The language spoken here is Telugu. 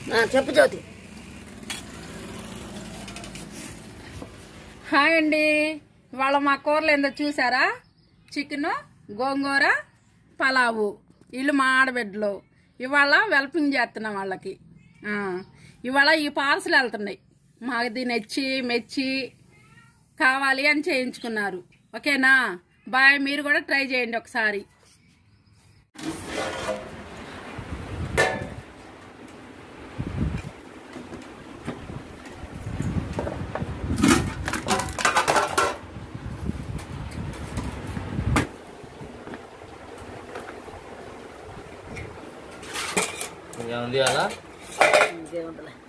ఆ, చెప్పు జ్యోతి హాయ్ అండి ఇవాళ మా కూరలు ఏందో చూసారా చికెన్ గోంగూర పలావు ఇల్లు మా ఆడబిడ్డలు ఇవాళ వెల్పింగ్ చేస్తున్నాం వాళ్ళకి ఆ, ఇవాళ ఈ పార్సల్ వెళ్తున్నాయి మాకు దీన్ని నచ్చి మెచ్చి కావాలి అని చేయించుకున్నారు ఓకేనా బాయ్ మీరు కూడా ట్రై చేయండి ఒకసారి ఇంకేముంది అలా ఇంకేముందిలే